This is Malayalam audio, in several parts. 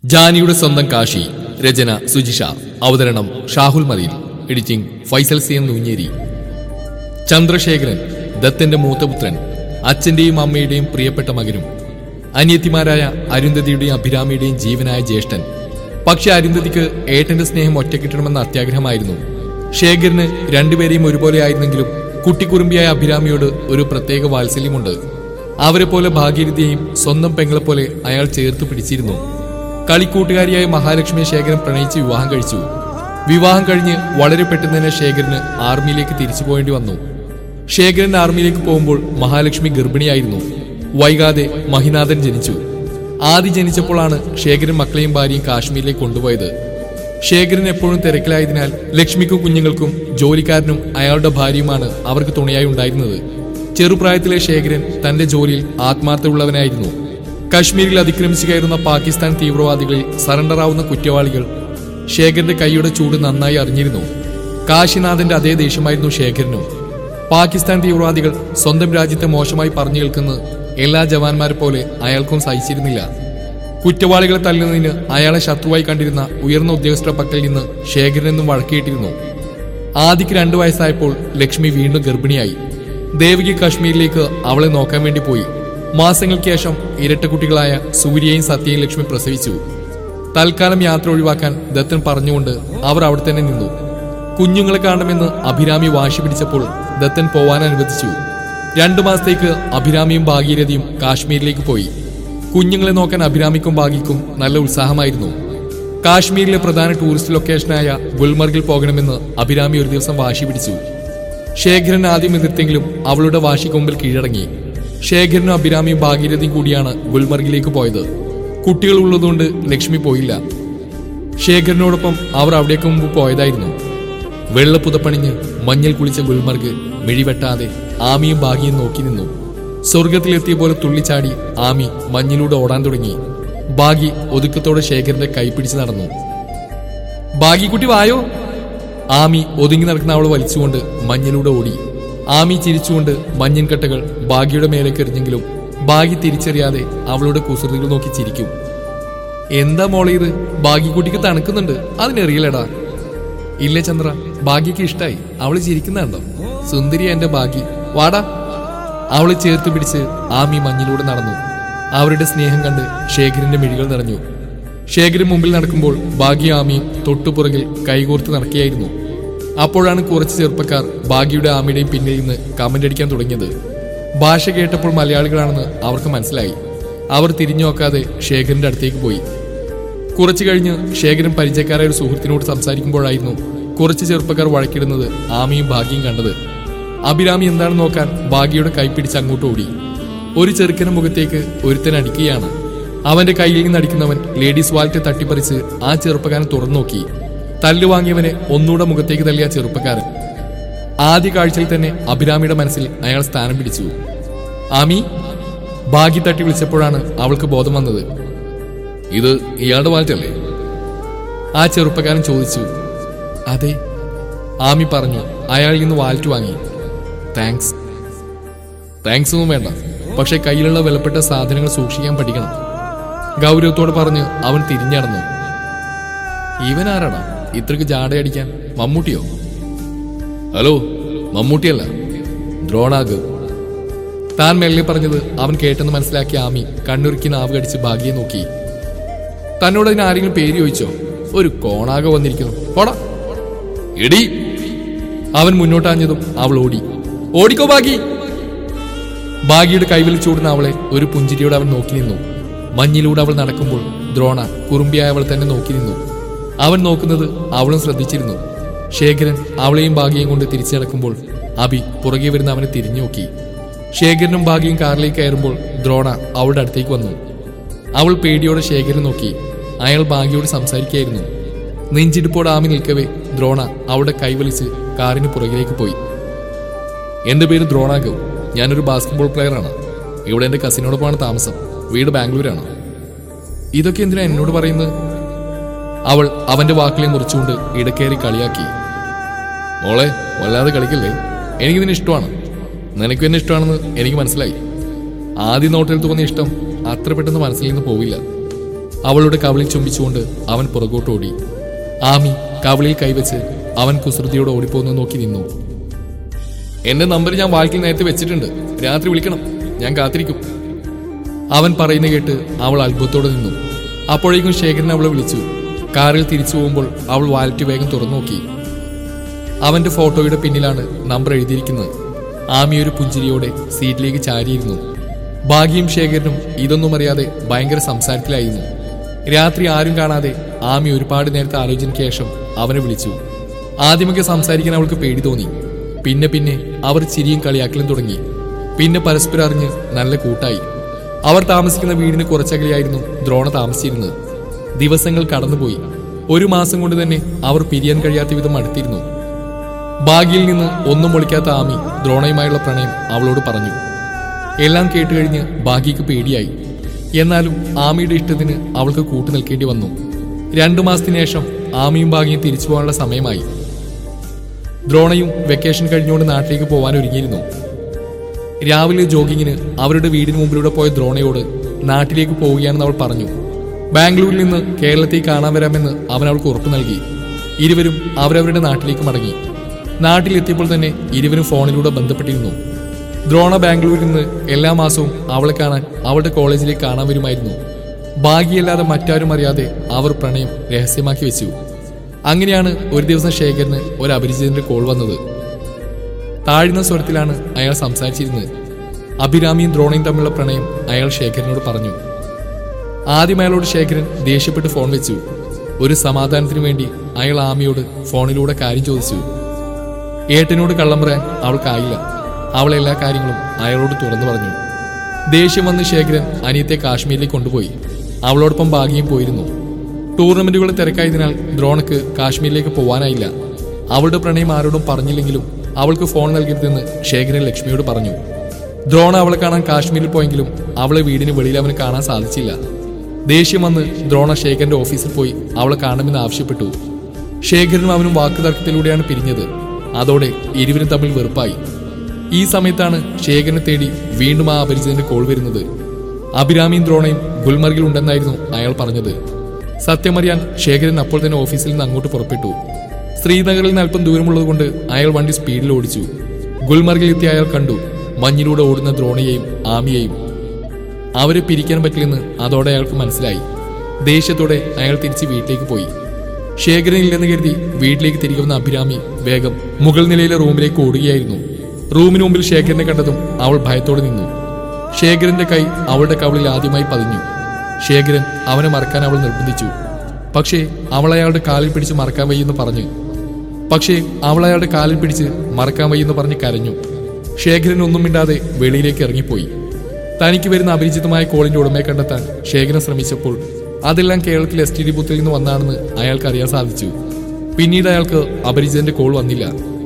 ജാനിയുടെ സ്വന്തം കാശി രചന സുജിഷ അവതരണം Shahul Madeen editing Faisal C N Noonjeri Chandrasekharan ദത്തന്റെ മൂത്തപുത്രൻ അച്ഛന്റെയും അമ്മയുടെയും പ്രിയപ്പെട്ട മകനും അനിയത്തിമാരായ അരുന്ധതിയുടെയും അഭിരാമിയുടെയും ജീവനായ ജ്യേഷ്ഠൻ പക്ഷെ അരുന്ധതിക്ക് ഏട്ടന്റെ സ്നേഹം ഒറ്റക്കിട്ടണമെന്ന അത്യാഗ്രഹമായിരുന്നു ശേഖരന് രണ്ടുപേരെയും ഒരുപോലെ ആയിരുന്നെങ്കിലും കുട്ടിക്കുറുമ്പിയായ അഭിരാമിയോട് ഒരു പ്രത്യേക വാത്സല്യമുണ്ട് അവരെ പോലെ ഭാഗീരഥയെയും സ്വന്തം പെങ്ങളെ പോലെ അയാൾ ചേർത്ത് പിടിച്ചിരുന്നു കളിക്കൂട്ടുകാരിയായ മഹാലക്ഷ്മിയെ ശേഖരൻ പ്രണയിച്ച് വിവാഹം കഴിച്ചു വിവാഹം കഴിഞ്ഞ് വളരെ പെട്ടെന്ന് തന്നെ ശേഖരന് ആർമിയിലേക്ക് തിരിച്ചു പോകേണ്ടി വന്നു ശേഖരൻ ആർമിയിലേക്ക് പോകുമ്പോൾ മഹാലക്ഷ്മി ഗർഭിണിയായിരുന്നു വൈകാതെ മഹിനാഥൻ ജനിച്ചു ആദി ജനിച്ചപ്പോഴാണ് ശേഖരൻ മക്കളെയും ഭാര്യയും കാശ്മീരിലേക്ക് കൊണ്ടുപോയത് ശേഖരൻ എപ്പോഴും തിരക്കിലായതിനാൽ ലക്ഷ്മിക്കും കുഞ്ഞുങ്ങൾക്കും ജോലിക്കാരനും അയാളുടെ ഭാര്യയുമാണ് അവർക്ക് തുണയായി ഉണ്ടായിരുന്നത് ചെറുപ്രായത്തിലെ ശേഖരൻ തന്റെ ജോലിയിൽ ആത്മാർത്ഥമുള്ളവനായിരുന്നു കശ്മീരിൽ അതിക്രമിച്ചു കയറുന്ന പാകിസ്ഥാൻ തീവ്രവാദികളിൽ സറണ്ടർ ആവുന്ന കുറ്റവാളികൾ ശേഖരന്റെ കൈയുടെ ചൂട് നന്നായി അറിഞ്ഞിരുന്നു കാശിനാഥന്റെ അതേ ദേഷ്യമായിരുന്നു ശേഖരനും പാകിസ്ഥാൻ തീവ്രവാദികൾ സ്വന്തം രാജ്യത്തെ മോശമായി പറഞ്ഞു കേൾക്കുന്നത് എല്ലാ ജവാന്മാരെ പോലെ അയാൾക്കും സഹിച്ചിരുന്നില്ല കുറ്റവാളികളെ തല്ലുന്നതിന് അയാളെ ശത്രുവായി കണ്ടിരുന്ന ഉയർന്ന ഉദ്യോഗസ്ഥരുടെ പക്കൽ നിന്ന് ശേഖരനെന്നും വഴക്കിയിട്ടിരുന്നു ആദിക്ക് രണ്ടു വയസ്സായപ്പോൾ ലക്ഷ്മി വീണ്ടും ഗർഭിണിയായി ദേവകി കാശ്മീരിലേക്ക് അവളെ നോക്കാൻ വേണ്ടി പോയി മാസങ്ങൾക്ക് ശേഷം ഇരട്ടക്കുട്ടികളായ സൂര്യയും സത്യയും ലക്ഷ്മി പ്രസവിച്ചു തൽക്കാലം യാത്ര ഒഴിവാക്കാൻ ദത്തൻ പറഞ്ഞുകൊണ്ട് അവർ അവിടെ തന്നെ നിന്നു കുഞ്ഞുങ്ങളെ കാണണമെന്ന് അഭിരാമി വാശി പിടിച്ചപ്പോൾ ദത്തൻ പോവാൻ അനുവദിച്ചു രണ്ടു മാസത്തേക്ക് അഭിരാമിയും ഭാഗീരഥിയും കാശ്മീരിലേക്ക് പോയി കുഞ്ഞുങ്ങളെ നോക്കാൻ അഭിരാമിക്കും ഭാഗ്യക്കും നല്ല ഉത്സാഹമായിരുന്നു കാശ്മീരിലെ പ്രധാന ടൂറിസ്റ്റ് ലൊക്കേഷനായ ഗുൽമർഗിൽ പോകണമെന്ന് അഭിരാമി ഒരു ദിവസം വാശി പിടിച്ചു ശേഖരൻ ആദ്യം എതിർത്തെങ്കിലും അവളുടെ വാശിക്ക് മുമ്പിൽ കീഴടങ്ങി ശേഖരനും അഭിരാമിയും ഭാഗീരഥയും കൂടിയാണ് ഗുൽമർഗിലേക്ക് പോയത് കുട്ടികൾ ഉള്ളതുകൊണ്ട് ലക്ഷ്മി പോയില്ല ശേഖരനോടൊപ്പം അവർ അവിടേക്ക് മുമ്പ് പോയതായിരുന്നു വെള്ള പുതപ്പണിഞ്ഞ് മഞ്ഞൾ കുളിച്ച ഗുൽമർഗ് മിഴിവെട്ടാതെ ആമിയും ഭാഗ്യയും നോക്കി നിന്നു സ്വർഗത്തിലെത്തിയ പോലെ തുള്ളിച്ചാടി ആമി മഞ്ഞിലൂടെ ഓടാൻ തുടങ്ങി ഭാഗി ഒതുക്കത്തോടെ ശേഖരന്റെ കൈ പിടിച്ച് നടന്നു ഭാഗ്യക്കുട്ടി വായോ ആമി ഒതുങ്ങി നടക്കുന്ന അവളെ വലിച്ചുകൊണ്ട് മഞ്ഞിലൂടെ ഓടി ആമി ചിരിച്ചുകൊണ്ട് മഞ്ഞിൻ കട്ടകൾ ഭാഗ്യയുടെ മേലേക്ക് എറിഞ്ഞെങ്കിലും ഭാഗ്യ തിരിച്ചറിയാതെ അവളുടെ കുസൃതികൾ നോക്കി ചിരിക്കും എന്താ മോളെ ഇത് ഭാഗ്യക്കുട്ടിക്ക് തണുക്കുന്നുണ്ട് അതിനെറിയില്ലടാ ഇല്ല ചന്ദ്ര ഭാഗ്യക്ക് ഇഷ്ടായി അവള് ചിരിക്കുന്നുണ്ടോ സുന്ദരിയ എന്റെ ഭാഗ്യ വാടാ അവളെ ചേർത്ത് പിടിച്ച് ആമി മഞ്ഞിലൂടെ നടന്നു അവരുടെ സ്നേഹം കണ്ട് ശേഖരന്റെ മിഴികൾ നിറഞ്ഞു ശേഖരൻ മുമ്പിൽ നടക്കുമ്പോൾ ഭാഗ്യ ആമിയും തൊട്ടുപുറകിൽ കൈകോർത്ത് നടക്കുകയായിരുന്നു അപ്പോഴാണ് കുറച്ച് ചെറുപ്പക്കാർ ഭാഗ്യയുടെ ആമിയുടെയും പിന്നിൽ നിന്ന് കമന്റ് അടിക്കാൻ തുടങ്ങിയത് ഭാഷ കേട്ടപ്പോൾ മലയാളികളാണെന്ന് അവർക്ക് മനസ്സിലായി അവർ തിരിഞ്ഞു നോക്കാതെ ശേഖരന്റെ അടുത്തേക്ക് പോയി കുറച്ചു കഴിഞ്ഞ് ശേഖരൻ പരിചയക്കാരായ ഒരു സുഹൃത്തിനോട് സംസാരിക്കുമ്പോഴായിരുന്നു കുറച്ച് ചെറുപ്പക്കാർ വഴക്കിടുന്നത് ആമിയും ഭാഗ്യയും കണ്ടത് അഭിരാമി എന്താണെന്ന് നോക്കാൻ ഭാഗ്യയുടെ കൈ പിടിച്ച് അങ്ങോട്ട് ഓടി ഒരു ചെറുക്കന്റെ മുഖത്തേക്ക് ഒരുത്തൻ അടിക്കുകയാണ് അവന്റെ കയ്യിൽ നിന്ന് അടിക്കുന്നവൻ ലേഡീസ് വാലറ്റ് തട്ടിപ്പറിച്ച് ആ ചെറുപ്പക്കാരൻ തുറന്നു നോക്കി തല്ലു വാങ്ങിയവനെ ഒന്നുകൂടെ മുഖത്തേക്ക് തള്ളിയ ചെറുപ്പക്കാരൻ ആദ്യ കാഴ്ചയിൽ തന്നെ അഭിരാമിയുടെ മനസ്സിൽ അയാൾ സ്ഥാനം പിടിച്ചു ആമി ഭാഗ്യ തട്ടി വിളിച്ചപ്പോഴാണ് അവൾക്ക് ബോധം വന്നത് ഇത് ഇയാളുടെ വാലറ്റല്ലേ ആ ചെറുപ്പക്കാരൻ ചോദിച്ചു അതെ ആമി പറഞ്ഞു അയാളിൽ നിന്ന് വാലറ്റ് വാങ്ങി താങ്ക്സ് താങ്ക്സ് ഒന്നും വേണ്ട പക്ഷെ കയ്യിലുള്ള വിലപ്പെട്ട സാധനങ്ങൾ സൂക്ഷിക്കാൻ പഠിക്കണം ഗൗരവത്തോടെ പറഞ്ഞ് അവൻ തിരിഞ്ഞടന്നു ഇവൻ ആരാടാ ഇത്രക്ക് ജാടയടിക്കാൻ മമ്മൂട്ടിയോ ഹലോ മമ്മൂട്ടിയല്ല ദ്രോണാഗ് താൻ മെല്ലെ പറഞ്ഞത് അവൻ കേട്ടെന്ന് മനസ്സിലാക്കിയ ആമി കണ്ണുരുക്കി നാവ് കടിച്ച് ഭാഗ്യെ നോക്കി തന്നോട് അതിന് ആരെങ്കിലും പേര് ചോദിച്ചോ ഒരു കോണാക വന്നിരിക്കുന്നു പോടാ എടി അവൻ മുന്നോട്ടാഞ്ഞതും അവൾ ഓടി ഓടിക്കോ ഭാഗി ഭാഗിയുടെ കൈവിൽ ചൂടുന്ന അവളെ ഒരു പുഞ്ചിരിയോടെ അവൻ നോക്കി നിന്നു മഞ്ഞിലൂടെ അവൾ നടക്കുമ്പോൾ ദ്രോണ കുറുമ്പിയായ അവൾ തന്നെ നോക്കി നിന്നു അവൻ നോക്കുന്നത് അവളും ശ്രദ്ധിച്ചിരുന്നു ശേഖരൻ അവളെയും ഭാഗ്യയും കൊണ്ട് തിരിച്ചു നടക്കുമ്പോൾ അഭി പുറകെ വരുന്ന അവനെ തിരിഞ്ഞു നോക്കി ശേഖരനും ഭാഗ്യയും കാറിലേക്ക് കയറുമ്പോൾ ദ്രോണ അവളുടെ അടുത്തേക്ക് വന്നു അവൾ പേടിയോടെ ശേഖരൻ നോക്കി അയാൾ ഭാഗ്യയോട് സംസാരിക്കുകയായിരുന്നു നെഞ്ചിടിപ്പോടെ ആമി നിൽക്കവേ ദ്രോണ അവളുടെ കൈവലിച്ച് കാറിന് പുറകിലേക്ക് പോയി എന്റെ പേര് ദ്രോണാഗവ് ഞാനൊരു ബാസ്കറ്റ്ബോൾ പ്ലെയറാണ് ഇവിടെ എന്റെ കസിനോടൊപ്പമാണ് താമസം വീട് ബാംഗ്ലൂരാണ് ഇതൊക്കെ എന്തിനാ എന്നോട് പറയുന്നത് അവൾ അവന്റെ വാക്കുകളെ മുറിച്ചുകൊണ്ട് ഇടക്കേറി കളിയാക്കി മോളെ വല്ലാതെ കളിക്കല്ലേ എനിക്ക് നിന്നെ ഇഷ്ടമാണ് നിനക്കും എന്നെ ഇഷ്ടമാണെന്ന് എനിക്ക് മനസ്സിലായി ആദ്യ നോട്ടിൽ തോന്നിയ ഇഷ്ടം അത്ര പെട്ടെന്ന് മനസ്സിൽ നിന്ന് പോവില്ല അവളുടെ കവിളിൽ ചുംബിച്ചുകൊണ്ട് അവൻ പുറകോട്ടോടി ആമി കവിളിൽ കൈവച്ച് അവൻ കുസൃതിയോടെ ഓടിപ്പോകുന്നത് നോക്കി നിന്നു എന്റെ നമ്പർ ഞാൻ വാക്കിൽ നേരത്തെ വെച്ചിട്ടുണ്ട് രാത്രി വിളിക്കണം ഞാൻ കാത്തിരിക്കും അവൻ പറയുന്ന കേട്ട് അവൾ അത്ഭുതത്തോടെ നിന്നു അപ്പോഴേക്കും ശേഖരൻ അവളെ വിളിച്ചു കാറിൽ തിരിച്ചു പോകുമ്പോൾ അവൾ വാലറ്റ് വേഗം തുറന്നു നോക്കി അവന്റെ ഫോട്ടോയുടെ പിന്നിലാണ് നമ്പർ എഴുതിയിരിക്കുന്നത് ആമി ഒരു പുഞ്ചിരിയോടെ സീറ്റിലേക്ക് ചാരിയിരുന്നു ഭാഗ്യം ശേഖരനും ഇതൊന്നും അറിയാതെ ഭയങ്കര സംസാരത്തിലായിരുന്നു രാത്രി ആരും കാണാതെ ആമി ഒരുപാട് നേരത്തെ ആലോചനയ്ക്ക് ശേഷം അവനെ വിളിച്ചു ആദ്യമൊക്കെ സംസാരിക്കാൻ അവൾക്ക് പേടി തോന്നി പിന്നെ പിന്നെ അവർ ചിരിയും കളിയാക്കലും തുടങ്ങി പിന്നെ പരസ്പരം അറിഞ്ഞ് നല്ല കൂട്ടായി അവർ താമസിക്കുന്ന വീടിന് കുറച്ചകലെയായിരുന്നു ദ്രോണ താമസിച്ചിരുന്നത് ദിവസങ്ങൾ കടന്നുപോയി ഒരു മാസം കൊണ്ട് തന്നെ അവർ പിരിയാൻ കഴിയാത്ത വിധം അടുത്തിരുന്നു ഭാഗ്യയിൽ നിന്ന് ഒന്നും ഒളിക്കാത്ത ആമി ദ്രോണയുമായുള്ള പ്രണയം അവളോട് പറഞ്ഞു എല്ലാം കേട്ടുകഴിഞ്ഞ് ഭാഗ്യക്ക് പേടിയായി എന്നാലും ആമിയുടെ ഇഷ്ടത്തിന് അവൾക്ക് കൂട്ടു നിൽക്കേണ്ടി വന്നു രണ്ടു മാസത്തിന് ശേഷം ആമിയും ഭാഗ്യയും തിരിച്ചു പോകാനുള്ള സമയമായി ദ്രോണയും വെക്കേഷൻ കഴിഞ്ഞുകൊണ്ട് നാട്ടിലേക്ക് പോകാൻ ഒരുങ്ങിയിരുന്നു രാവിലെ ജോഗിങ്ങിന് അവരുടെ വീടിന് മുമ്പിലൂടെ പോയ ദ്രോണയോട് നാട്ടിലേക്ക് പോവുകയാണെന്ന് അവൾ പറഞ്ഞു ബാംഗ്ലൂരിൽ നിന്ന് കേരളത്തേക്ക് കാണാൻ വരാമെന്ന് അവൻ അവൾക്ക് ഉറപ്പു നൽകി ഇരുവരും അവരവരുടെ നാട്ടിലേക്ക് മടങ്ങി നാട്ടിലെത്തിയപ്പോൾ തന്നെ ഇരുവരും ഫോണിലൂടെ ബന്ധപ്പെട്ടിരുന്നു ദ്രോണ ബാംഗ്ലൂരിൽ നിന്ന് എല്ലാ മാസവും അവളെ കാണാൻ അവളുടെ കോളേജിലേക്ക് കാണാൻ വരുമായിരുന്നു ഭാഗ്യല്ലാതെ മറ്റാരും അറിയാതെ അവർ പ്രണയം രഹസ്യമാക്കി വെച്ചു അങ്ങനെയാണ് ഒരു ദിവസം ശേഖരന് ഒരു അപരിചിതന്റെ കോൾ വന്നത് താഴ്ന്ന സ്വരത്തിലാണ് അയാൾ സംസാരിച്ചിരുന്നത് അഭിരാമിയും ദ്രോണയും തമ്മിലുള്ള പ്രണയം അയാൾ ശേഖരനോട് പറഞ്ഞു ആദ്യം അയാളോട് ശേഖരൻ ദേഷ്യപ്പെട്ട് ഫോൺ വെച്ചു ഒരു സമാധാനത്തിനു വേണ്ടി അയാൾ ആമിയോട് ഫോണിലൂടെ കാര്യം ചോദിച്ചു ഏട്ടനോട് കള്ളം പറയാൻ അവൾക്കായില്ല അവൾ എല്ലാ കാര്യങ്ങളും അയാളോട് തുറന്നു പറഞ്ഞു ദേഷ്യം വന്ന് ശേഖരൻ അനിയത്തെ കാശ്മീരിലേക്ക് കൊണ്ടുപോയി അവളോടൊപ്പം ഭാഗ്യം പോയിരുന്നു ടൂർണമെന്റുകൾ തിരക്കായതിനാൽ ദ്രോണക്ക് കാശ്മീരിലേക്ക് പോവാനായില്ല അവളുടെ പ്രണയം ആരോടും പറഞ്ഞില്ലെങ്കിലും അവൾക്ക് ഫോൺ നൽകരുതെന്ന് ശേഖരൻ ലക്ഷ്മിയോട് പറഞ്ഞു ദ്രോണ അവളെ കാണാൻ കാശ്മീരിൽ പോയെങ്കിലും അവളെ വീടിന് വെളിയിൽ അവന് കാണാൻ സാധിച്ചില്ല ദേഷ്യം വന്ന് ദ്രോണ ശേഖരന്റെ ഓഫീസിൽ പോയി അവളെ കാണണമെന്ന് ആവശ്യപ്പെട്ടു ശേഖരനും അവനും വാക്കുതർക്കത്തിലൂടെയാണ് പിരിഞ്ഞത് അതോടെ ഇരുവരും തമ്മിൽ വെറുപ്പായി ഈ സമയത്താണ് ശേഖരനെ തേടി വീണ്ടും ആ അപരിചിതന്റെ കോൾ വരുന്നത് അഭിരാമിയും ദ്രോണയും ഗുൽമർഗിൽ ഉണ്ടെന്നായിരുന്നു അയാൾ പറഞ്ഞത് സത്യമറിയാൻ ശേഖരൻ അപ്പോൾ തന്നെ ഓഫീസിൽ നിന്ന് അങ്ങോട്ട് പുറപ്പെട്ടു ശ്രീനഗറിൽ നിന്ന് അല്പം ദൂരമുള്ളതുകൊണ്ട് അയാൾ വണ്ടി സ്പീഡിൽ ഓടിച്ചു ഗുൽമർഗിൽ എത്തിയ അയാൾ കണ്ടു മഞ്ഞിലൂടെ ഓടുന്ന ദ്രോണയെയും ആമിയെയും അവരെ പിരിക്കാൻ പറ്റില്ലെന്ന് അതോടെ അയാൾക്ക് മനസ്സിലായി ദേഷ്യത്തോടെ അയാൾ തിരിച്ച് വീട്ടിലേക്ക് പോയി ശേഖരൻ ഇല്ലെന്ന് കരുതി വീട്ടിലേക്ക് തിരികെ വന്ന അഭിരാമി വേഗം മുകൾ നിലയിലെ റൂമിലേക്ക് ഓടുകയായിരുന്നു റൂമിന് മുമ്പിൽ ശേഖരനെ കണ്ടതും അവൾ ഭയത്തോടെ നിന്നു ശേഖരന്റെ കൈ അവളുടെ കവളിൽ ആദ്യമായി പതിഞ്ഞു ശേഖരൻ അവനെ മറക്കാൻ അവൾ നിർബന്ധിച്ചു പക്ഷേ അവൾ അയാളുടെ കാലിൽ പിടിച്ച് മറക്കാൻ വയ്യെന്ന് പറഞ്ഞു പക്ഷേ അവൾ അയാളുടെ കാലിൽ പിടിച്ച് മറക്കാൻ വയ്യെന്ന് പറഞ്ഞ് കരഞ്ഞു ശേഖരൻ ഒന്നും മിണ്ടാതെ വെളിയിലേക്ക് ഇറങ്ങിപ്പോയി തനിക്ക് വരുന്ന അപരിചിതമായ കോളിന്റെ ഉടമയെ കണ്ടെത്താൻ ശേഖരൻ ശ്രമിച്ചപ്പോൾ അതെല്ലാം കേരളത്തിൽ എസ് ടി ഡി ബൂത്തിൽ നിന്ന് വന്നാണെന്ന് അയാൾക്ക് അറിയാൻ സാധിച്ചു പിന്നീട് അയാൾക്ക് അപരിചിതന്റെ കോൾ വന്നില്ല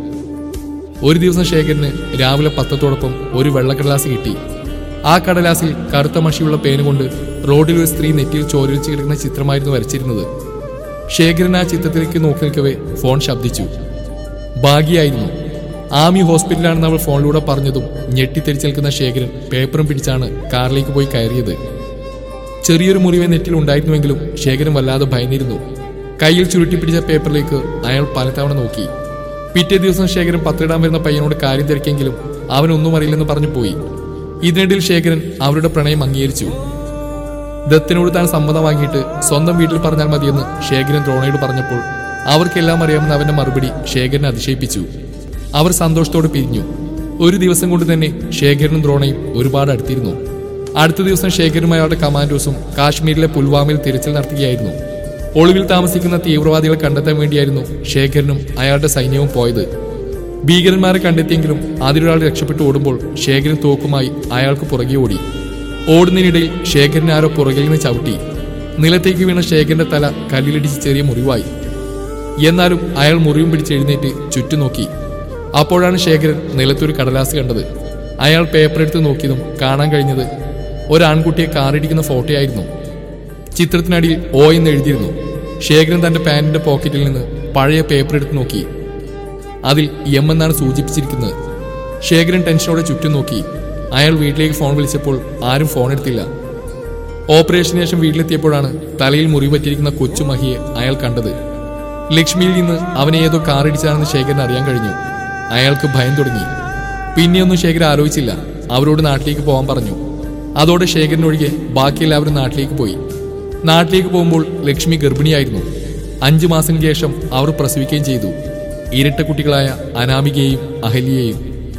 ഒരു ദിവസം ശേഖരന് രാവിലെ പത്രത്തോടൊപ്പം ഒരു വെള്ളക്കടലാസ് കിട്ടി ആ കടലാസിൽ കറുത്ത മഷിയുള്ള പേന കൊണ്ട് റോഡിൽ ഒരു സ്ത്രീ നെറ്റിയിൽ ചോരൊലിച്ച് കിടക്കുന്ന ചിത്രമായിരുന്നു വരച്ചിരുന്നത് ശേഖരൻ ആ ചിത്രത്തിലേക്ക് നോക്കി നിൽക്കവേ ഫോൺ ശബ്ദിച്ചു ഭാഗ്യായിരുന്നു ആമി ഹോസ്പിറ്റലാണെന്ന് അവൾ ഫോണിലൂടെ പറഞ്ഞതും ഞെട്ടിത്തെരിച്ച് നിൽക്കുന്ന ശേഖരൻ പേപ്പറും പിടിച്ചാണ് കാറിലേക്ക് പോയി കയറിയത് ചെറിയൊരു മുറിവ് നെറ്റിൽ ഉണ്ടായിരുന്നുവെങ്കിലും ശേഖരൻ വല്ലാതെ ഭയന്നിരുന്നു കയ്യിൽ ചുരുട്ടിപ്പിടിച്ച പേപ്പറിലേക്ക് അയാൾ പലതവണ നോക്കി പിറ്റേ ദിവസം ശേഖരൻ പത്രയിടാൻ വരുന്ന പയ്യനോട് കാര്യം തിരക്കിയെങ്കിലും അവനൊന്നും അറിയില്ലെന്ന് പറഞ്ഞു പോയി ഇതിനിടയിൽ ശേഖരൻ അവരുടെ പ്രണയം അംഗീകരിച്ചു ദത്തിനോട് താൻ സമ്മതം വാങ്ങിയിട്ട് സ്വന്തം വീട്ടിൽ പറഞ്ഞാൽ മതിയെന്ന് ശേഖരൻ ദ്രോണയോട് പറഞ്ഞപ്പോൾ അവർക്കെല്ലാം അറിയാമെന്ന് അവന്റെ മറുപടി ശേഖരനെ അതിശയിപ്പിച്ചു അവർ സന്തോഷത്തോടെ പിരിഞ്ഞു ഒരു ദിവസം കൊണ്ട് തന്നെ ശേഖരനും ദ്രോണയും ഒരുപാട് അടുത്തിരുന്നു അടുത്ത ദിവസം ശേഖരനും അയാളുടെ കമാൻഡോസും കാശ്മീരിലെ പുൽവാമയിൽ തിരച്ചിൽ നടത്തുകയായിരുന്നു ഒളിവിൽ താമസിക്കുന്ന തീവ്രവാദികളെ കണ്ടെത്താൻ വേണ്ടിയായിരുന്നു ശേഖരനും അയാളുടെ സൈന്യവും പോയത് ഭീകരന്മാരെ കണ്ടെത്തിയെങ്കിലും അതിലൊരാൾ രക്ഷപ്പെട്ടു ഓടുമ്പോൾ ശേഖരൻ തോക്കുമായി അയാൾക്ക് പുറകെ ഓടി ഓടുന്നതിനിടയിൽ ശേഖരൻ ആരോ പുറകിൽ നിന്ന് ചവിട്ടി നിലത്തേക്ക് വീണ ശേഖരന്റെ തല കല്ലിലിടിച്ച് ചെറിയ മുറിവായി എന്നാലും അയാൾ മുറിവും പിടിച്ച് എഴുന്നേറ്റ് ചുറ്റും നോക്കി അപ്പോഴാണ് ശേഖരൻ നിലത്തൊരു കടലാസ് കണ്ടത് അയാൾ പേപ്പർ എടുത്ത് നോക്കിയതും കാണാൻ കഴിഞ്ഞത് ഒരാൺകുട്ടിയെ കാറിടിക്കുന്ന ഫോട്ടോയായിരുന്നു ചിത്രത്തിനടിയിൽ ഓ എന്ന് എഴുതിയിരുന്നു ശേഖരൻ തന്റെ പാന്റിന്റെ പോക്കറ്റിൽ നിന്ന് പഴയ പേപ്പർ എടുത്ത് നോക്കി അതിൽ എം എന്നാണ് സൂചിപ്പിച്ചിരിക്കുന്നത് ശേഖരൻ ടെൻഷനോടെ ചുറ്റും നോക്കി അയാൾ വീട്ടിലേക്ക് ഫോൺ വിളിച്ചപ്പോൾ ആരും ഫോൺ എടുത്തില്ല ഓപ്പറേഷന് ശേഷം വീട്ടിലെത്തിയപ്പോഴാണ് തലയിൽ മുറിവ് പറ്റിയിരിക്കുന്ന കൊച്ചു മഹിയെ അയാൾ കണ്ടത് ലക്ഷ്മിയിൽ നിന്ന് അവനെ ഏതോ കാറിടിച്ചാണെന്ന് ശേഖരൻ അറിയാൻ കഴിഞ്ഞു അയാൾക്ക് ഭയം തുടങ്ങി പിന്നെയൊന്നും ശേഖരൻ ആലോചിച്ചില്ല അവരോട് നാട്ടിലേക്ക് പോകാൻ പറഞ്ഞു അതോടെ ശേഖരൻ ഒഴികെ ബാക്കി എല്ലാവരും നാട്ടിലേക്ക് പോയി നാട്ടിലേക്ക് പോകുമ്പോൾ ലക്ഷ്മി ഗർഭിണിയായിരുന്നു അഞ്ചു മാസങ്ങൾക്ക് ശേഷം അവർ പ്രസവിക്കുകയും ചെയ്തു ഇരട്ട കുട്ടികളായ അനാമികയെയും അഹല്യയെയും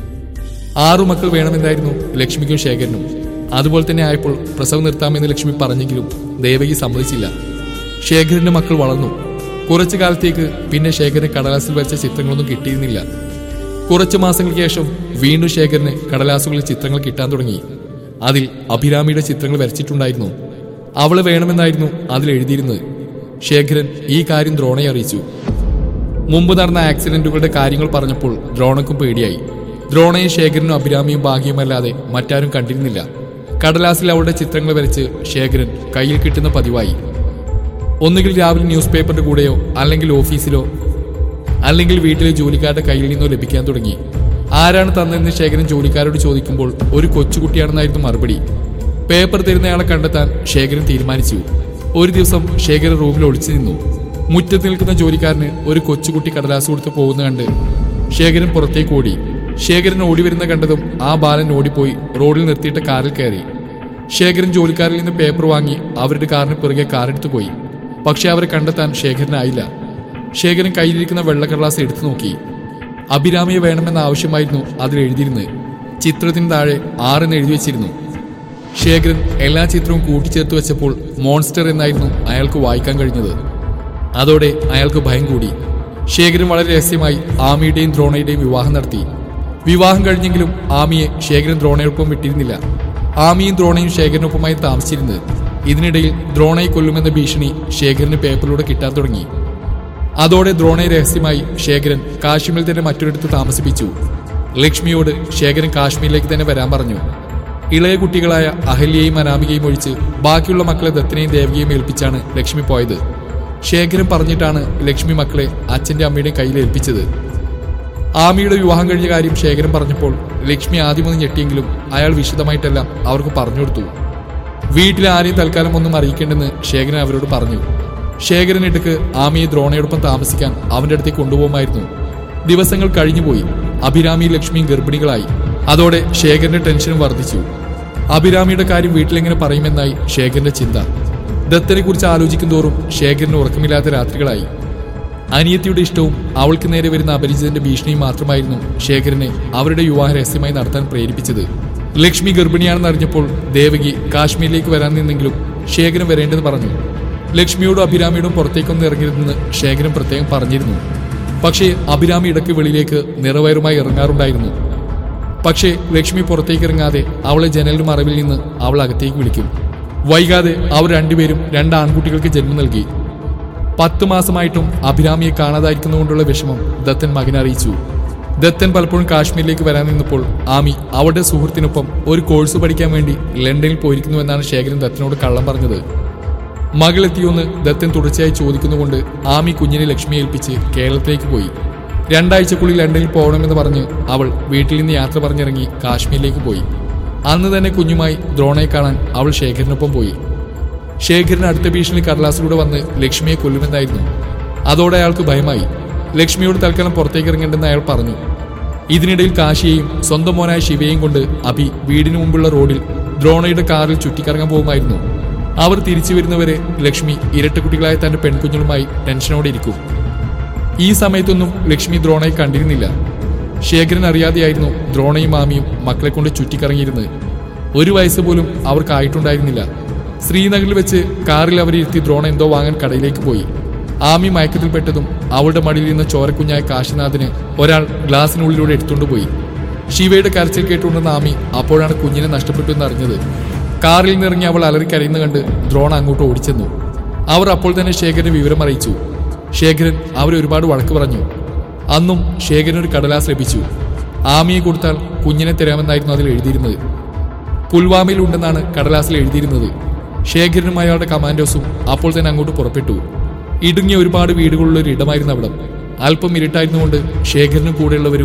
ആറു മക്കൾ വേണമെന്നായിരുന്നു ലക്ഷ്മിക്കും ശേഖരനും അതുപോലെ തന്നെ ആയപ്പോൾ പ്രസവം നിർത്താമെന്ന് ലക്ഷ്മി പറഞ്ഞെങ്കിലും ദേവകി സമ്മതിച്ചില്ല ശേഖരന്റെ മക്കൾ വളർന്നു കുറച്ചു കാലത്തേക്ക് പിന്നെ ശേഖരന് കടലാസിൽ വരച്ച ചിത്രങ്ങളൊന്നും കിട്ടിയിരുന്നില്ല കുറച്ചു മാസങ്ങൾക്ക് ശേഷം വീണ്ടും ശേഖരന് കടലാസുകളിൽ ചിത്രങ്ങൾ കിട്ടാൻ തുടങ്ങി അതിൽ അഭിരാമിയുടെ ചിത്രങ്ങൾ വരച്ചിട്ടുണ്ടായിരുന്നു അവള് വേണമെന്നായിരുന്നു അതിൽ എഴുതിയിരുന്നത് ശേഖരൻ ഈ കാര്യം ദ്രോണയെ അറിയിച്ചു മുമ്പ് നടന്ന ആക്സിഡന്റുകളുടെ കാര്യങ്ങൾ പറഞ്ഞപ്പോൾ ദ്രോണക്കും പേടിയായി ദ്രോണയും ശേഖരനും അഭിരാമിയും ഭാഗ്യമല്ലാതെ മറ്റാരും കണ്ടിരുന്നില്ല കടലാസിൽ അവളുടെ ചിത്രങ്ങൾ വരച്ച് ശേഖരൻ കയ്യിൽ കിട്ടുന്ന പതിവായി ഒന്നുകിൽ രാവിലെ ന്യൂസ് പേപ്പറിന്റെ കൂടെയോ അല്ലെങ്കിൽ ഓഫീസിലോ അല്ലെങ്കിൽ വീട്ടിലെ ജോലിക്കാരുടെ കയ്യിൽ നിന്നോ ലഭിക്കാൻ തുടങ്ങി ആരാണ് തന്നതെന്ന് ശേഖരൻ ജോലിക്കാരോട് ചോദിക്കുമ്പോൾ ഒരു കൊച്ചുകുട്ടിയാണെന്നായിരുന്നു മറുപടി പേപ്പർ തരുന്നയാളെ കണ്ടെത്താൻ ശേഖരൻ തീരുമാനിച്ചു ഒരു ദിവസം ശേഖരൻ റൂമിൽ ഒളിച്ചു നിന്നു മുറ്റത്ത് നിൽക്കുന്ന ജോലിക്കാരന് ഒരു കൊച്ചുകുട്ടി കടലാസ് കൊടുത്ത് പോകുന്ന കണ്ട് ശേഖരൻ പുറത്തേക്ക് ഓടി ശേഖരൻ ഓടി വരുന്ന കണ്ടതും ആ ബാലൻ ഓടിപ്പോയി റോഡിൽ നിർത്തിയിട്ട കാറിൽ കയറി ശേഖരൻ ജോലിക്കാരിൽ നിന്ന് പേപ്പർ വാങ്ങി അവരുടെ കാറിന് പിറകെ കാറെടുത്തു പോയി പക്ഷെ അവരെ കണ്ടെത്താൻ ശേഖരനായില്ല ശേഖരൻ കയ്യിലിരിക്കുന്ന വെള്ളക്കടലാസ് എടുത്തു നോക്കി അഭിരാമിയെ വേണമെന്ന ആവശ്യമായിരുന്നു അതിൽ എഴുതിയിരുന്നത് ചിത്രത്തിന് താഴെ ആറെന്ന് എഴുതി വെച്ചിരുന്നു ശേഖരൻ എല്ലാ ചിത്രവും കൂട്ടിച്ചേർത്ത് വെച്ചപ്പോൾ മോൺസ്റ്റർ എന്നായിരുന്നു അയാൾക്ക് വായിക്കാൻ കഴിഞ്ഞത് അതോടെ അയാൾക്ക് ഭയം കൂടി ശേഖരൻ വളരെ രഹസ്യമായി ആമിയുടെയും ദ്രോണയുടെയും വിവാഹം നടത്തി വിവാഹം കഴിഞ്ഞെങ്കിലും ആമിയെ ശേഖരൻ ദ്രോണയോടൊപ്പം വിട്ടിരുന്നില്ല ആമിയും ദ്രോണയും ശേഖരനൊപ്പമായി താമസിച്ചിരുന്നത് ഇതിനിടയിൽ ദ്രോണയെ കൊല്ലുമെന്ന ഭീഷണി ശേഖരന് പേപ്പറിലൂടെ കിട്ടാൻ തുടങ്ങി അതോടെ ദ്രോണയെ രഹസ്യമായി ശേഖരൻ കാശ്മീരിൽ തന്നെ മറ്റൊരിടത്ത് താമസിപ്പിച്ചു ലക്ഷ്മിയോട് ശേഖരൻ കാശ്മീരിലേക്ക് തന്നെ വരാൻ പറഞ്ഞു ഇളയ കുട്ടികളായ അഹല്യയും അനാമികയും ഒഴിച്ച് ബാക്കിയുള്ള മക്കളെ ദത്തനെയും ദേവികയും ഏൽപ്പിച്ചാണ് ലക്ഷ്മി പോയത് ശേഖരൻ പറഞ്ഞിട്ടാണ് ലക്ഷ്മി മക്കളെ അച്ഛന്റെ അമ്മയുടെയും കയ്യിൽ ഏൽപ്പിച്ചത് ആമിയുടെ വിവാഹം കഴിഞ്ഞ കാര്യം ശേഖരൻ പറഞ്ഞപ്പോൾ ലക്ഷ്മി ആദ്യമൊന്ന് ഞെട്ടിയെങ്കിലും അയാൾ വിശദമായിട്ടെല്ലാം അവർക്ക് പറഞ്ഞു കൊടുത്തു വീട്ടിൽ ആരെയും തൽക്കാലം ഒന്നും അറിയിക്കേണ്ടെന്ന് ശേഖരൻ അവരോട് പറഞ്ഞു ശേഖരൻ ഇടക്ക് ആമിയെ ദ്രോണയോടൊപ്പം താമസിക്കാൻ അവന്റെ അടുത്തേക്ക് കൊണ്ടുപോകുമായിരുന്നു ദിവസങ്ങൾ കഴിഞ്ഞുപോയി അഭിരാമി ലക്ഷ്മിയും ഗർഭിണികളായി അതോടെ ശേഖരന്റെ ടെൻഷനും വർദ്ധിച്ചു അഭിരാമിയുടെ കാര്യം വീട്ടിലെങ്ങനെ പറയുമെന്നായി ശേഖരന്റെ ചിന്ത ദത്തനെ കുറിച്ച് ആലോചിക്കും തോറും ശേഖരന് ഉറക്കമില്ലാത്ത രാത്രികളായി അനിയത്തിയുടെ ഇഷ്ടവും അവൾക്ക് നേരെ വരുന്ന അപരിചിതന്റെ ഭീഷണിയും മാത്രമായിരുന്നു ശേഖരനെ അവരുടെ വിവാഹ രഹസ്യമായി നടത്താൻ പ്രേരിപ്പിച്ചത് ലക്ഷ്മി ഗർഭിണിയാണെന്ന് അറിഞ്ഞപ്പോൾ ദേവകി കാശ്മീരിലേക്ക് വരാൻ നിന്നെങ്കിലും ശേഖരൻ വരേണ്ടെന്ന് പറഞ്ഞു ലക്ഷ്മിയോടും അഭിരാമിയോടും പുറത്തേക്കൊന്നും ഇറങ്ങരുതെന്ന് ശേഖരൻ പ്രത്യേകം പറഞ്ഞിരുന്നു പക്ഷേ അഭിരാമി ഇടയ്ക്ക് വെളിയിലേക്ക് നിറവയറുമായി ഇറങ്ങാറുണ്ടായിരുന്നു പക്ഷേ ലക്ഷ്മി പുറത്തേക്ക് ഇറങ്ങാതെ അവളെ ജനലിന്റെ മറവിൽ നിന്ന് അവൾ അകത്തേക്ക് വിളിക്കും വൈകാതെ അവർ രണ്ടുപേരും രണ്ട് ആൺകുട്ടികൾക്ക് ജന്മം നൽകി പത്ത് മാസമായിട്ടും അഭിരാമിയെ കാണാതായിരിക്കുന്നതുകൊണ്ടുള്ള വിഷമം ദത്തൻ മകനെ അറിയിച്ചു ദത്തൻ പലപ്പോഴും കാശ്മീരിലേക്ക് വരാൻ നിന്നപ്പോൾ ആമി അവളുടെ സുഹൃത്തിനൊപ്പം ഒരു കോഴ്സ് പഠിക്കാൻ വേണ്ടി ലണ്ടനിൽ പോയിരിക്കുന്നുവെന്നാണ് ശേഖരൻ ദത്തനോട് കള്ളം പറഞ്ഞത് മകളെത്തിയോന്ന് ദത്തൻ തുടർച്ചയായി ചോദിക്കുന്നുകൊണ്ട് ആമി കുഞ്ഞിനെ ലക്ഷ്മി ഏൽപ്പിച്ച് കേരളത്തിലേക്ക് പോയി രണ്ടാഴ്ചക്കുള്ളിൽ ലണ്ടനിൽ പോകണമെന്ന് പറഞ്ഞ് അവൾ വീട്ടിൽ നിന്ന് യാത്ര പറഞ്ഞിറങ്ങി കാശ്മീരിലേക്ക് പോയി അന്ന് തന്നെ കുഞ്ഞുമായി ദ്രോണയെ കാണാൻ അവൾ ശേഖരനൊപ്പം പോയി ശേഖരൻ അടുത്ത ഭീഷണി കടലാസിലൂടെ വന്ന് ലക്ഷ്മിയെ കൊല്ലുമെന്നായിരുന്നു അതോടെ അയാൾക്ക് ഭയമായി ലക്ഷ്മിയോട് തൽക്കാലം പുറത്തേക്ക് ഇറങ്ങേണ്ടെന്ന് അയാൾ പറഞ്ഞു ഇതിനിടയിൽ കാശിയെയും സ്വന്തം മോനായ ശിവയെയും കൊണ്ട് അഭി വീടിന് മുമ്പുള്ള റോഡിൽ ദ്രോണയുടെ കാറിൽ ചുറ്റിക്കറങ്ങാൻ പോകുമായിരുന്നു അവർ തിരിച്ചു വരുന്നവരെ ലക്ഷ്മി ഇരട്ടക്കുട്ടികളായ തന്റെ പെൺകുഞ്ഞുങ്ങളുമായി ടെൻഷനോടെ ഇരിക്കും ഈ സമയത്തൊന്നും ലക്ഷ്മി ദ്രോണയെ കണ്ടിരുന്നില്ല ശേഖരൻ അറിയാതെയായിരുന്നു ദ്രോണയും മാമിയും മക്കളെ കൊണ്ട് ചുറ്റിക്കറങ്ങിയിരുന്നത് ഒരു വയസ്സ് പോലും അവർക്കായിട്ടുണ്ടായിരുന്നില്ല ശ്രീനഗറിൽ വെച്ച് കാറിൽ അവരെ ഇരുത്തി ദ്രോണ എന്തോ വാങ്ങാൻ കടയിലേക്ക് പോയി ആമി മയക്കത്തിൽപ്പെട്ടതും അവളുടെ മടിയിൽ നിന്ന് ചോരക്കുഞ്ഞായ കാശിനാഥിന് ഒരാൾ ഗ്ലാസിനുള്ളിലൂടെ എടുത്തുകൊണ്ടുപോയി ശിവയുടെ കരച്ചിൽ കേട്ടുകൊണ്ടുന്ന ആമി അപ്പോഴാണ് കുഞ്ഞിനെ നഷ്ടപ്പെട്ടു എന്ന് അറിഞ്ഞത് കാറിൽ നിന്നിറങ്ങി അവൾ അലറിക്കരയുന്ന കണ്ട് ദ്രോണ അങ്ങോട്ട് ഓടിച്ചെന്നു അവർ അപ്പോൾ തന്നെ ശേഖരന് വിവരം അറിയിച്ചു ശേഖരൻ അവരെ ഒരുപാട് വഴക്ക് പറഞ്ഞു അന്നും ശേഖരൻ ഒരു കടലാസ് ലഭിച്ചു ആമിയെ കൊടുത്താൽ കുഞ്ഞിനെ തരാമെന്നായിരുന്നു അതിൽ എഴുതിയിരുന്നത് പുൽവാമയിൽ ഉണ്ടെന്നാണ് കടലാസിൽ എഴുതിയിരുന്നത് ശേഖരനും അയാളുടെ കമാൻഡോസും അപ്പോൾ തന്നെ അങ്ങോട്ട് പുറപ്പെട്ടു ഇടുങ്ങിയ ഒരുപാട് വീടുകളുള്ള ഒരു ഇടമായിരുന്നു അവിടം അല്പം ഇരുട്ടായിരുന്നുകൊണ്ട് ശേഖരനും കൂടെയുള്ളവരും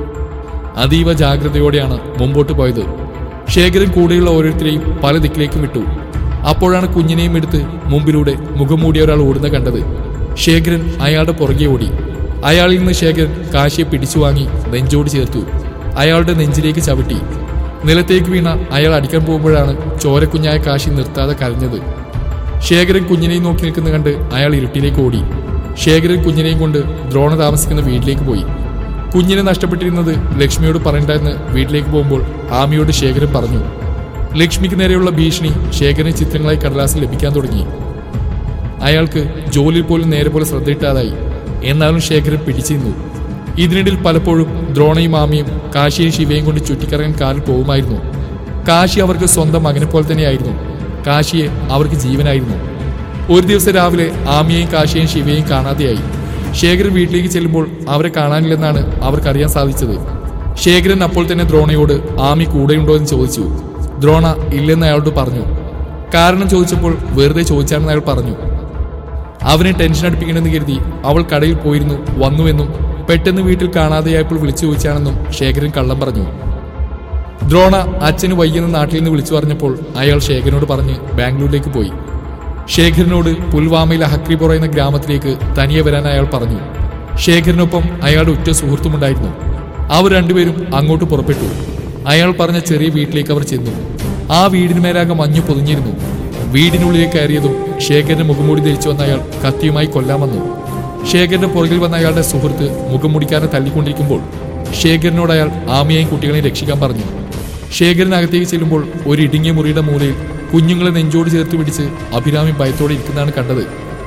അതീവ ജാഗ്രതയോടെയാണ് മുമ്പോട്ട് പോയത് ശേഖരൻ കൂടെയുള്ള ഓരോരുത്തരെയും പല ദിക്കിലേക്കും വിട്ടു അപ്പോഴാണ് കുഞ്ഞിനെയും എടുത്ത് മുമ്പിലൂടെ മുഖം മൂടിയ ഒരാൾ ഓടുന്ന കണ്ടത് ശേഖരൻ അയാളുടെ പുറകെ ഓടി അയാളിൽ നിന്ന് ശേഖരൻ കാശിയെ പിടിച്ചു വാങ്ങി നെഞ്ചോട് ചേർത്തു അയാളുടെ നെഞ്ചിലേക്ക് ചവിട്ടി നിലത്തേക്ക് വീണ അയാൾ അടിക്കാൻ പോകുമ്പോഴാണ് ചോരക്കുഞ്ഞായ കാശി നിർത്താതെ കരഞ്ഞത് ശേഖരൻ കുഞ്ഞിനെയും നോക്കി നിൽക്കുന്ന കണ്ട് അയാൾ ഇരുട്ടിലേക്ക് ഓടി ശേഖരൻ കുഞ്ഞിനെയും കൊണ്ട് ദ്രോണ താമസിക്കുന്ന വീട്ടിലേക്ക് പോയി കുഞ്ഞിനെ നഷ്ടപ്പെട്ടിരുന്നത് ലക്ഷ്മിയോട് പറയണ്ടെന്ന് വീട്ടിലേക്ക് പോകുമ്പോൾ ആമിയോട് ശേഖരൻ പറഞ്ഞു ലക്ഷ്മിക്ക് നേരെയുള്ള ഭീഷണി ശേഖരന് ചിത്രങ്ങളായി കടലാസിൽ ലഭിക്കാൻ തുടങ്ങി അയാൾക്ക് ജോലിയിൽ പോലും നേരെ പോലെ ശ്രദ്ധയിട്ടാതായി എന്നാലും ശേഖരൻ പിടിച്ചു നിന്നു ഇതിനിടയിൽ പലപ്പോഴും ദ്രോണയും മാമിയും കാശിയും ശിവയും കൊണ്ട് ചുറ്റിക്കറങ്ങാൻ കാറിൽ പോകുമായിരുന്നു കാശി അവർക്ക് സ്വന്തം മകനെ പോലെ തന്നെയായിരുന്നു കാശിയെ അവർക്ക് ജീവനായിരുന്നു ഒരു ദിവസം രാവിലെ ആമിയെയും കാശിയെയും ശിവയെയും കാണാതെയായി ശേഖരൻ വീട്ടിലേക്ക് ചെല്ലുമ്പോൾ അവരെ കാണാനില്ലെന്നാണ് അവർക്കറിയാൻ സാധിച്ചത് ശേഖരൻ അപ്പോൾ തന്നെ ദ്രോണയോട് ആമി കൂടെയുണ്ടോ എന്ന് ചോദിച്ചു ദ്രോണ ഇല്ലെന്ന് അയാളോട് പറഞ്ഞു കാരണം ചോദിച്ചപ്പോൾ വെറുതെ ചോദിച്ചാണെന്ന് അയാൾ പറഞ്ഞു അവനെ ടെൻഷൻ അടുപ്പിക്കണമെന്ന് കരുതി അവൾ കടയിൽ പോയിരുന്നു വന്നുവെന്നും പെട്ടെന്ന് വീട്ടിൽ കാണാതെയായപ്പോൾ വിളിച്ചു ചോദിച്ചാണെന്നും ശേഖരൻ കള്ളം പറഞ്ഞു ദ്രോണ അച്ഛന് വയ്യെന്ന് നാട്ടിൽ നിന്ന് വിളിച്ചു പറഞ്ഞപ്പോൾ അയാൾ ശേഖരനോട് പറഞ്ഞ് ബാംഗ്ലൂരിലേക്ക് പോയി ശേഖരനോട് പുൽവാമയിലെ ഹക്രിപുറ എന്ന ഗ്രാമത്തിലേക്ക് തനിയെ വരാൻ അയാൾ പറഞ്ഞു ശേഖരനൊപ്പം അയാളുടെ ഉറ്റ സുഹൃത്തുമുണ്ടായിരുന്നു അവർ രണ്ടുപേരും അങ്ങോട്ട് പുറപ്പെട്ടു അയാൾ പറഞ്ഞ ചെറിയ വീട്ടിലേക്ക് അവർ ചെന്നു ആ വീടിന് മേലാകെ മഞ്ഞു പൊതിഞ്ഞിരുന്നു വീടിനുള്ളിലേക്ക് കയറിയതും ശേഖരന്റെ മുഖംമൂടി ധരിച്ചു വന്ന അയാൾ കത്തിയുമായി കൊല്ലാൻ വന്നു ശേഖരന്റെ പുറകിൽ വന്ന അയാളുടെ സുഹൃത്ത് മുഖംമൂടിക്കാരനെ തല്ലിക്കൊണ്ടിരിക്കുമ്പോൾ ശേഖരനോട് അയാൾ ആമിയെയും കുട്ടികളെയും രക്ഷിക്കാൻ പറഞ്ഞു ശേഖരനകത്തേക്ക് ചെല്ലുമ്പോൾ ഒരു ഇടുങ്ങിയ മുറിയുടെ മൂലയിൽ കുഞ്ഞുങ്ങളെ നെഞ്ചോട് ചേർത്ത് പിടിച്ച് അഭിരാമി ഭയത്തോടെ ഇരിക്കുന്നതാണ് കണ്ടത്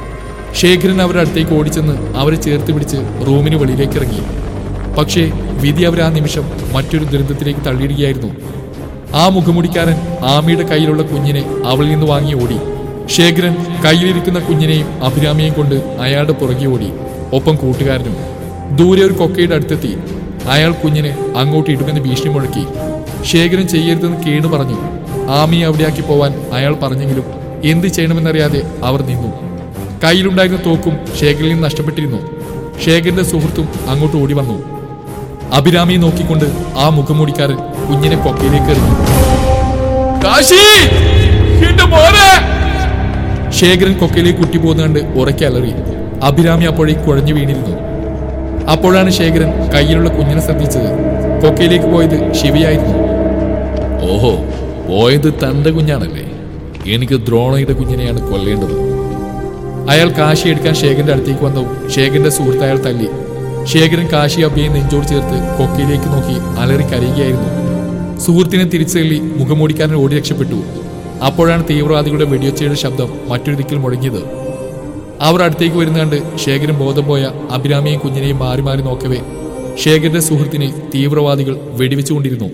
ശേഖരൻ അവരുടെ അടുത്തേക്ക് ഓടിച്ചെന്ന് അവരെ ചേർത്ത് പിടിച്ച് റൂമിന് വെളിയിലേക്ക് ഇറങ്ങി പക്ഷേ വിധി അവരെ ആ നിമിഷം മറ്റൊരു ദുരന്തത്തിലേക്ക് തള്ളിയിടുകയായിരുന്നു ആ മുഖമുടിക്കാരൻ ആമിയുടെ കയ്യിലുള്ള കുഞ്ഞിനെ അവളിൽ നിന്ന് വാങ്ങി ഓടി ശേഖരൻ കയ്യിലിരിക്കുന്ന കുഞ്ഞിനെയും അഭിരാമിയെയും കൊണ്ട് അയാളുടെ പുറകെ ഓടി ഒപ്പം കൂട്ടുകാരനും ദൂരെ ഒരു കൊക്കയുടെ അടുത്തെത്തി അയാൾ കുഞ്ഞിനെ അങ്ങോട്ട് ഇടുമെന്ന് ഭീഷണി മുഴക്കി ശേഖരൻ ചെയ്യരുതെന്ന് കേണു പറഞ്ഞു ആമിയെ അവിടെയാക്കി പോവാൻ അയാൾ പറഞ്ഞെങ്കിലും എന്ത് ചെയ്യണമെന്നറിയാതെ അവർ നിന്നു കയ്യിലുണ്ടായിരുന്ന തോക്കും ശേഖരിൽ നിന്ന് നഷ്ടപ്പെട്ടിരുന്നു ശേഖരന്റെ സുഹൃത്തും അങ്ങോട്ട് ഓടി വന്നു അഭിരാമിയെ നോക്കിക്കൊണ്ട് ആ മുഖംമൂടിക്കാരൻ കുഞ്ഞിനെ കൊക്കയിലേക്ക് എറിഞ്ഞു കാശി എന്റെ മോനെ ശേഖരൻ കൊക്കയിലേക്ക് കുട്ടി പോകുന്ന കണ്ട് ഉറക്കെ അലറി അഭിരാമി അപ്പോഴേക്ക് കുഴഞ്ഞു വീണിരുന്നു അപ്പോഴാണ് ശേഖരൻ കയ്യിലുള്ള കുഞ്ഞിനെ ശ്രദ്ധിച്ചത് കൊക്കയിലേക്ക് പോയത് ശിവയായിരുന്നു ഓഹോ പോയത് തന്റെ കുഞ്ഞാണല്ലേ എനിക്ക് ദ്രോണയുടെ കുഞ്ഞിനെയാണ് കൊല്ലേണ്ടത് അയാൾ കാശി എടുക്കാൻ ശേഖരന്റെ അടുത്തേക്ക് വന്നു ശേഖരന്റെ സുഹൃത്ത് അയാൾ തല്ലി ശേഖരൻ കാശി അബിയെ നെഞ്ചോട് ചേർത്ത് കൊക്കയിലേക്ക് നോക്കി അലറി കരയുകയായിരുന്നു സുഹൃത്തിനെ തിരിച്ചു തള്ളി മുഖമൂടിക്കാരൻ ഓടി രക്ഷപ്പെട്ടു അപ്പോഴാണ് തീവ്രവാദികളുടെ വെടിയൊച്ചയുടെ ശബ്ദം മറ്റൊരു ദിക്കിൽ മുഴങ്ങിയത് അവർ അടുത്തേക്ക് വരുന്ന കണ്ട് ശേഖരൻ ബോധം പോയ അഭിരാമിയെയും കുഞ്ഞിനെയും മാറി മാറി നോക്കവേ ശേഖരന്റെ സുഹൃത്തിനെ തീവ്രവാദികൾ വെടിവെച്ചുകൊണ്ടിരുന്നു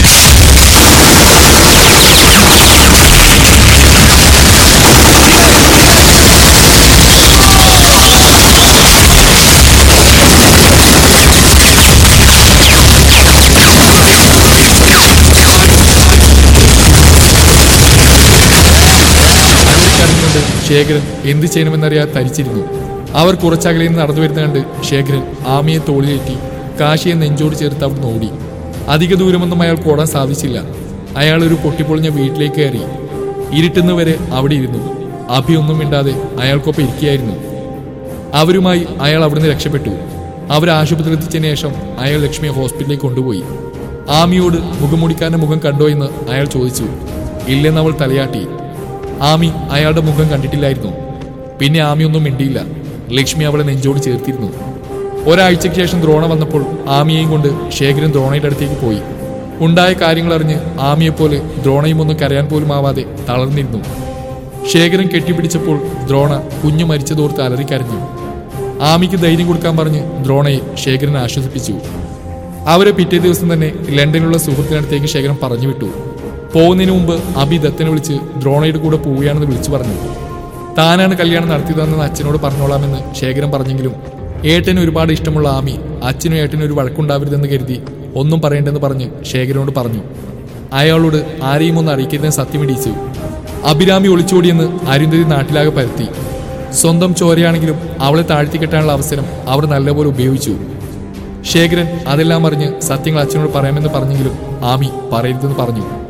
കരഞ്ഞുകൊണ്ട് ശേഖരൻ എന്ത് ചെയ്യണമെന്നറിയാതെ തരിച്ചിരുന്നു അവർ കുറച്ചകലയിൽ നിന്ന് നടന്നു വരുന്ന കണ്ട് ശേഖരൻ ആമിയെ തോളിലേറ്റി കാശിയെ നെഞ്ചോട് ചേർത്ത് അവിടുന്ന് ഓടി അധിക ദൂരമൊന്നും അയാൾക്ക് ഓടാൻ സാധിച്ചില്ല അയാൾ ഒരു പൊട്ടിപ്പൊളിഞ്ഞ വീട്ടിലേക്ക് കയറി ഇരുട്ടുന്നവരെ അവിടെ ഇരുന്നു അഭി ഒന്നും മിണ്ടാതെ അയാൾക്കൊപ്പം ഇരിക്കുകയായിരുന്നു അവരുമായി അയാൾ അവിടുന്ന് രക്ഷപ്പെട്ടു അവർ ആശുപത്രിയിൽ എത്തിച്ചതിന് ശേഷം അയാൾ ലക്ഷ്മിയെ ഹോസ്പിറ്റലിലേക്ക് കൊണ്ടുപോയി ആമിയോട് മുഖമുടിക്കാരന്റെ മുഖം കണ്ടോ എന്ന് അയാൾ ചോദിച്ചു ഇല്ലെന്ന് അവൾ തലയാട്ടി ആമി അയാളുടെ മുഖം കണ്ടിട്ടില്ലായിരുന്നു പിന്നെ ആമി ഒന്നും മിണ്ടിയില്ല ലക്ഷ്മി അവളെ നെഞ്ചോട് ചേർത്തിരുന്നു ഒരാഴ്ചയ്ക്ക് ശേഷം ദ്രോണ വന്നപ്പോൾ ആമിയെയും കൊണ്ട് ശേഖരൻ ദ്രോണയുടെ അടുത്തേക്ക് പോയി ഉണ്ടായ കാര്യങ്ങൾ അറിഞ്ഞ് ആമിയെപ്പോലെ ദ്രോണയും ഒന്നും കരയാൻ പോലും ആവാതെ തളർന്നിരുന്നു ശേഖരൻ കെട്ടിപ്പിടിച്ചപ്പോൾ ദ്രോണ കുഞ്ഞു മരിച്ചതോർത്ത് അലറിക്കരഞ്ഞു ആമിക്ക് ധൈര്യം കൊടുക്കാൻ പറഞ്ഞ് ദ്രോണയെ ശേഖരൻ ആശ്വസിപ്പിച്ചു അവരെ പിറ്റേ ദിവസം തന്നെ ലണ്ടനിലുള്ള സുഹൃത്തിനടുത്തേക്ക് ശേഖരൻ പറഞ്ഞു വിട്ടു പോകുന്നതിന് മുമ്പ് അഭി ദത്തനെ വിളിച്ച് ദ്രോണയുടെ കൂടെ പോവുകയാണെന്ന് വിളിച്ചു പറഞ്ഞു താനാണ് കല്യാണം നടത്തിയതെന്ന് അച്ഛനോട് പറഞ്ഞോളാമെന്ന് ശേഖരൻ പറഞ്ഞെങ്കിലും ഏട്ടന് ഒരുപാട് ഇഷ്ടമുള്ള ആമി അച്ഛനും ഏട്ടനും ഒരു വഴക്കുണ്ടാവരുതെന്ന് കരുതി ഒന്നും പറയേണ്ടെന്ന് പറഞ്ഞ് ശേഖരനോട് പറഞ്ഞു അയാളോട് ആരെയും ഒന്ന് അറിയിക്കരുതെന്ന് സത്യമിടിച്ചു അഭിരാമി ഒളിച്ചോടിയെന്ന് അരുന്ധതി നാട്ടിലാകെ പരത്തി സ്വന്തം ചോരയാണെങ്കിലും അവളെ താഴ്ത്തിക്കെട്ടാനുള്ള അവസരം അവർ നല്ലപോലെ ഉപയോഗിച്ചു ശേഖരൻ അതെല്ലാം അറിഞ്ഞ് സത്യങ്ങൾ അച്ഛനോട് പറയാമെന്ന് പറഞ്ഞെങ്കിലും ആമി പറയരുതെന്ന് പറഞ്ഞു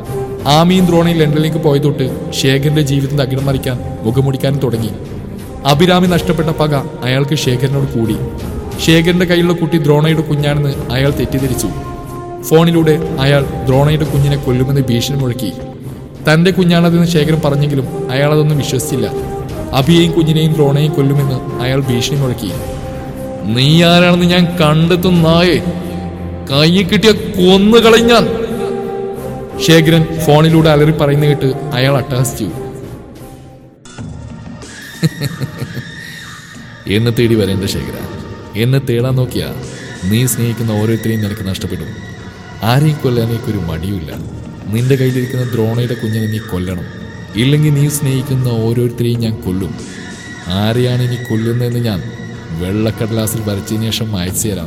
ആമിയും ദ്രോണയും ലണ്ടനിലേക്ക് പോയ തൊട്ട് ശേഖരന്റെ ജീവിതം തകിടം മറിക്കാൻ മുഖമുടിക്കാനും തുടങ്ങി അഭിരാമി നഷ്ടപ്പെട്ട പക അയാൾക്ക് ശേഖരനോട് കൂടി ശേഖരന്റെ കയ്യിലുള്ള കുട്ടി ദ്രോണയുടെ കുഞ്ഞാണെന്ന് അയാൾ തെറ്റിദ്ധരിച്ചു ഫോണിലൂടെ അയാൾ ദ്രോണയുടെ കുഞ്ഞിനെ കൊല്ലുമെന്ന് ഭീഷണി മുഴക്കി തന്റെ കുഞ്ഞാണതെന്ന് ശേഖരൻ പറഞ്ഞെങ്കിലും അയാൾ അതൊന്നും വിശ്വസിച്ചില്ല അഭിയെയും കുഞ്ഞിനെയും ദ്രോണയെയും കൊല്ലുമെന്ന് അയാൾ ഭീഷണി മുഴക്കി നീ ആരാണെന്ന് ഞാൻ കണ്ടെത്തും നായേ കയ്യിൽ കിട്ടിയ കൊന്നു കളഞ്ഞാൻ ശേഖരൻ ഫോണിലൂടെ അലറി പറയുന്ന കേട്ട് അയാൾ അട്ടഹസിച്ചു എന്നെ തേടി വരേണ്ട ശേഖര എന്നെ തേടാൻ നോക്കിയാ നീ സ്നേഹിക്കുന്ന ഓരോരുത്തരെയും നിനക്ക് നഷ്ടപ്പെടും ആരെയും കൊല്ലാൻ എനിക്കൊരു മടിയുമില്ല നിന്റെ കയ്യിലിരിക്കുന്ന ദ്രോണയുടെ കുഞ്ഞിനെ നീ കൊല്ലണം ഇല്ലെങ്കിൽ നീ സ്നേഹിക്കുന്ന ഓരോരുത്തരെയും ഞാൻ കൊല്ലും ആരെയാണ് ഇനി കൊല്ലുന്നതെന്ന് ഞാൻ വെള്ളക്കടലാസിൽ വരച്ചതിന് ശേഷം അയച്ചു തരാം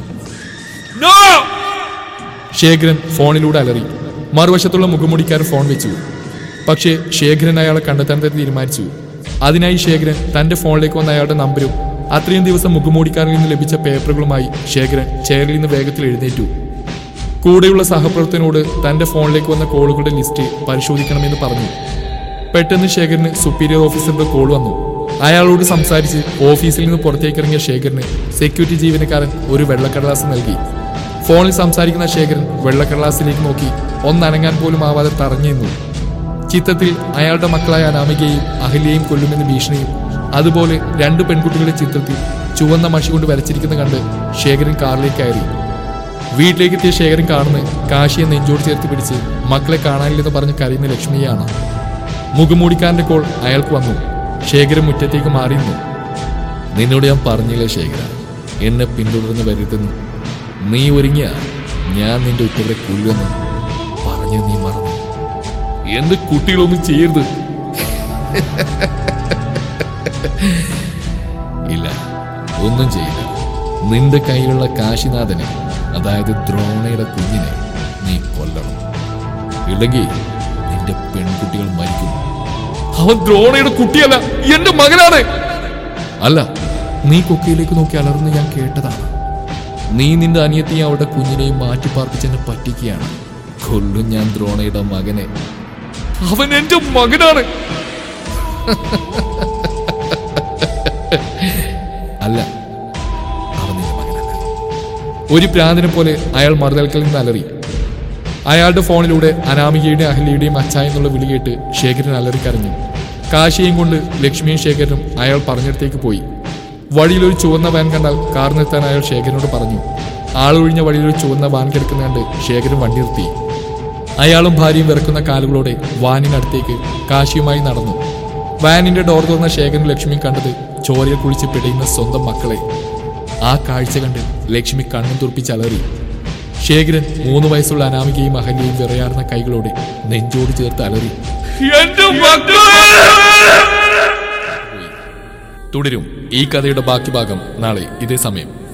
ശേഖരൻ ഫോണിലൂടെ അലറി മറുവശത്തുള്ള മുഖമുടിക്കാരൻ ഫോൺ വെച്ചു പക്ഷേ ശേഖരൻ അയാളെ കണ്ടെത്താൻ തന്നെ തീരുമാനിച്ചു അതിനായി ശേഖരൻ തന്റെ ഫോണിലേക്ക് വന്ന അയാളുടെ നമ്പരും അത്രയും ദിവസം മുഖമൂടിക്കാരിൽ നിന്ന് ലഭിച്ച പേപ്പറുകളുമായി ശേഖരൻ ചെയറിൽ നിന്ന് വേഗത്തിൽ എഴുന്നേറ്റു കൂടെയുള്ള സഹപ്രവർത്തകനോട് തന്റെ ഫോണിലേക്ക് വന്ന കോളുകളുടെ ലിസ്റ്റ് പരിശോധിക്കണമെന്ന് പറഞ്ഞു പെട്ടെന്ന് ശേഖരന് സുപ്പീരിയർ ഓഫീസറുടെ കോൾ വന്നു അയാളോട് സംസാരിച്ച് ഓഫീസിൽ നിന്ന് പുറത്തേക്കിറങ്ങിയ ശേഖരന് സെക്യൂരിറ്റി ജീവനക്കാരൻ ഒരു വെള്ളക്കടലാസ് നൽകി ഫോണിൽ സംസാരിക്കുന്ന ശേഖരൻ വെള്ളക്കടലാസിലേക്ക് നോക്കി ഒന്നനങ്ങാൻ പോലും ആവാതെ തറഞ്ഞു നിന്നു ചിത്രത്തിൽ അയാളുടെ മക്കളായ അനാമികയെയും അഹല്യയും കൊല്ലുമെന്ന് ഭീഷണിയും അതുപോലെ രണ്ട് പെൺകുട്ടികളുടെ ചിത്രത്തിൽ ചുവന്ന മഷി കൊണ്ട് വരച്ചിരിക്കുന്ന കണ്ട് ശേഖരൻ കാറിലേക്ക് കയറി വീട്ടിലേക്ക് എത്തിയ ശേഖരൻ കാണുന്നത് കാശിയെ നെഞ്ചോട് ചേർത്ത് പിടിച്ച് മക്കളെ കാണാനില്ലെന്ന് പറഞ്ഞ് കരയുന്ന ലക്ഷ്മിയെയാണ് മുഖമൂടിക്കാരന്റെ കോൾ അയാൾക്ക് വന്നു ശേഖരൻ മുറ്റത്തേക്ക് മാറി നിന്നു നിന്നോട് ഞാൻ പറഞ്ഞില്ലേ ശേഖര എന്നെ പിന്തുടർന്ന് വരുത്തുന്നു നീ ഒരുങ്ങിയ ഞാൻ നിന്റെ ഉറ്റവരെ കൊല്ലുമെന്ന് പറഞ്ഞു നീ മറന്നു എന്റെ കുട്ടികളൊന്നും ചെയ്യരുത് ഇല്ല ഒന്നും ചെയ്യില്ല നിന്റെ കയ്യിലുള്ള കാശിനാഥനെ അതായത് ദ്രോണയുടെ കുഞ്ഞിനെ നീ കൊല്ലണം ഇല്ലെങ്കിൽ നിന്റെ പെൺകുട്ടികൾ മരിക്കും അവൻ ദ്രോണയുടെ കുട്ടിയല്ല എന്റെ മകനാണ് അല്ല നീ കൊക്കയിലേക്ക് നോക്കി അലർന്ന് ഞാൻ കേട്ടതാണ് നീ നിന്റെ അനിയത്തെയും അവളുടെ കുഞ്ഞിനെയും മാറ്റി പാർപ്പിച്ചെന്നെ പറ്റിക്കുകയാണ് കൊല്ലും ഞാൻ ദ്രോണയുടെ മകനെ അവൻ എന്റെ മകനാണ് അല്ല അവൻ നിന്റെ മകനല്ല ഒരു പ്രാന്തനെ പോലെ അയാൾ മറുതൽക്കൽ നിന്ന് അലറി അയാളുടെ ഫോണിലൂടെ അനാമികയുടെ അഹല്യയുടെയും അച്ഛ എന്നുള്ള വിളി കേട്ട് ശേഖരൻ അലറിക്കരഞ്ഞു കാശിയും കൊണ്ട് ലക്ഷ്മിയും ശേഖരനും അയാൾ പറഞ്ഞിടത്തേക്ക് പോയി വഴിയിൽ ഒരു ചുവന്ന വാൻ കണ്ടാൽ കാർ നിർത്താൻ അയാൾ ശേഖരനോട് പറഞ്ഞു ആളൊഴിഞ്ഞ വഴിയിൽ ഒരു ചുവന്ന വാൻ കിടക്കുന്ന കണ്ട് ശേഖരൻ വണ്ടി നിർത്തി അയാളും ഭാര്യയും വിറക്കുന്ന കാലുകളോടെ വാനിനടുത്തേക്ക് കാശിയുമായി നടന്നു വാനിന്റെ ഡോർ തുറന്ന ശേഖരൻ ലക്ഷ്മിയും കണ്ടത് ചോരയിൽ കുളിച്ച് പിടയുന്ന സ്വന്തം മക്കളെ ആ കാഴ്ച കണ്ട് ലക്ഷ്മി കണ്ണും തുറപ്പിച്ച് അലറി ശേഖരൻ മൂന്ന് വയസ്സുള്ള അനാമികയും അഹല്യയും വിറയാർന്ന കൈകളോടെ നെഞ്ചോട് ചേർത്ത് അലറി തുടരും ഈ കഥയുടെ ബാക്കി ഭാഗം നാളെ ഇതേ സമയം